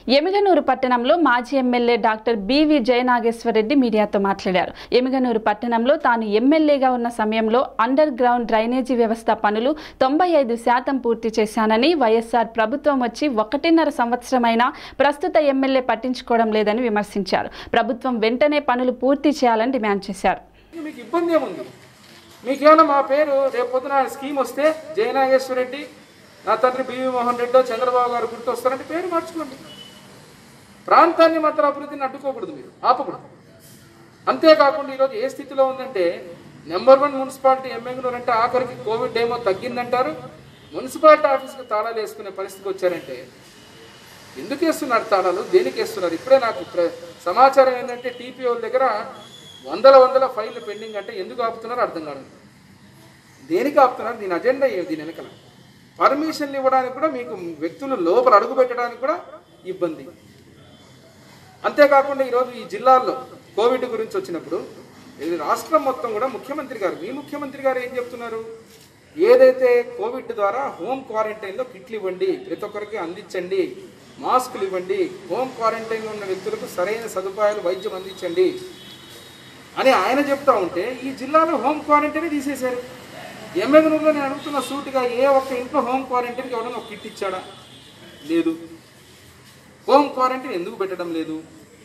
ఎమిగనూరు పట్టణంలో మాజీ MLA doctor BV Jayanageswara Reddy మీడియాతో మాట్లాడారు ఎమిగనూరు పట్టణంలో తాను ఎమ్మెల్యేగా ఉన్న సమయంలో అండర్ గ్రౌండ్ డ్రైనేజీ వ్యవస్థ పనులు తొంభై ఐదు శాతం పూర్తి చేశానని వైఎస్ఆర్ ప్రభుత్వం వచ్చి ఒకటిన్నర సంవత్సరమైనా ప్రస్తుత ఎమ్మెల్యే పట్టించుకోవడం లేదని విమర్శించారు ప్రభుత్వం వెంటనే పనులు పూర్తి చేయాలని డిమాండ్ చేశారు మీకు ఇబ్బంది ఏముంది మీకేమైనా మా పేరు రేపు పొద్దున స్కీమ్ వస్తే జయనాగేశ్వర రెడ్డి నా తండ్రి బివి మోహన్ రెడ్డి చంద్రబాబు గారు గుర్తు వస్తారంటే పేరు మార్చుకోండి ప్రాంతాన్ని మాత్రం అభివృద్ధిని అడ్డుకోకూడదు మీరు ఆపకూడదు అంతేకాకుండా ఈరోజు ఏ స్థితిలో ఉందంటే నెంబర్ వన్ మున్సిపాలిటీ ఎమ్మెల్యేలు అంటే ఆఖరికి కోవిడ్ ఏమో తగ్గిందంటారు మున్సిపాలిటీ ఆఫీస్కి తాళాలు వేసుకునే పరిస్థితికి వచ్చారంటే ఎందుకు వేస్తున్నారు తాళాలు దేనికి వేస్తున్నారు ఇప్పుడే నాకు ప్ర- సమాచారం ఏంటంటే టీపీఓ దగ్గర వందల వందల ఫైళ్ళు పెండింగ్ అంటే ఎందుకు ఆపుతున్నారో అర్థం కాదు దేనికి ఆపుతున్నారు దీని అజెండా ఏమి దీని వెనకాల పర్మిషన్లు ఇవ్వడానికి కూడా మీకు వ్యక్తులు లోపల అడుగు పెట్టడానికి కూడా ఇబ్బంది అంతేకాకుండా ఈరోజు ఈ జిల్లాల్లో కోవిడ్ గురించి వచ్చినప్పుడు ఇది రాష్ట్రం మొత్తం కూడా ముఖ్యమంత్రి గారు మీ ముఖ్యమంత్రి గారు ఏం చెప్తున్నారు ఏదైతే కోవిడ్ ద్వారా హోమ్ క్వారంటైన్లో కిట్లు ఇవ్వండి ప్రతి ఒక్కరికి అందించండి మాస్కులు ఇవ్వండి హోమ్ క్వారంటైన్లో ఉన్న వ్యక్తులకు సరైన సదుపాయాలు వైద్యం అందించండి అని ఆయన చెప్తా ఉంటే ఈ జిల్లాలో హోమ్ క్వారంటైన్ తీసేశారు ఎమ్మెగనూరులో నేను అడుగుతున్న సూటిగా ఏ ఒక్క ఇంట్లో హోమ్ క్వారంటైన్కి ఎవరైనా ఒక కిట్ ఇచ్చాడా లేదు హోమ్ క్వారంటైన్ ఎందుకు పెట్టడం లేదు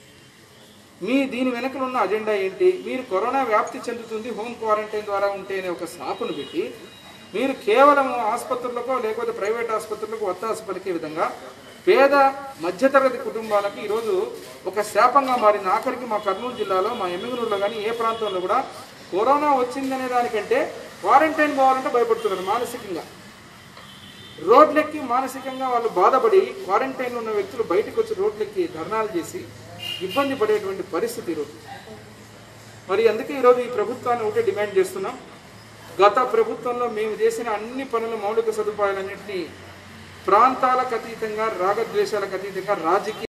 మీ దీని వెనకలు ఉన్న అజెండా ఏంటి మీరు కరోనా వ్యాప్తి చెందుతుంది హోమ్ క్వారంటైన్ ద్వారా ఉంటే అనే ఒక సాకును పెట్టి మీరు కేవలం ఆసుపత్రులకో లేకపోతే ప్రైవేట్ ఆసుపత్రులకు ఒత్తాసు పలికే విధంగా పేద మధ్యతరగతి కుటుంబాలకు ఈరోజు ఒక శాపంగా మారిన ఆఖరికి మా కర్నూలు జిల్లాలో మా ఎమ్మిగనూరులో కానీ ఏ ప్రాంతంలో కూడా కరోనా వచ్చిందనే దానికంటే క్వారంటైన్ పోవాలంటే భయపడుతున్నారు మానసికంగా రోడ్లెక్కి మానసికంగా వాళ్ళు బాధపడి క్వారంటైన్లో ఉన్న వ్యక్తులు బయటకు వచ్చి రోడ్లెక్కి ధర్నాలు చేసి ఇబ్బంది పడేటువంటి పరిస్థితి ఈరోజు మరి అందుకే ఈరోజు ఈ ప్రభుత్వాన్ని ఒకటే డిమాండ్ చేస్తున్నాం గత ప్రభుత్వంలో మేము చేసిన అన్ని పనుల మౌలిక సదుపాయాలన్నింటినీ ప్రాంతాలకు అతీతంగా రాగద్వేషాలకు అతీతంగా రాజకీయ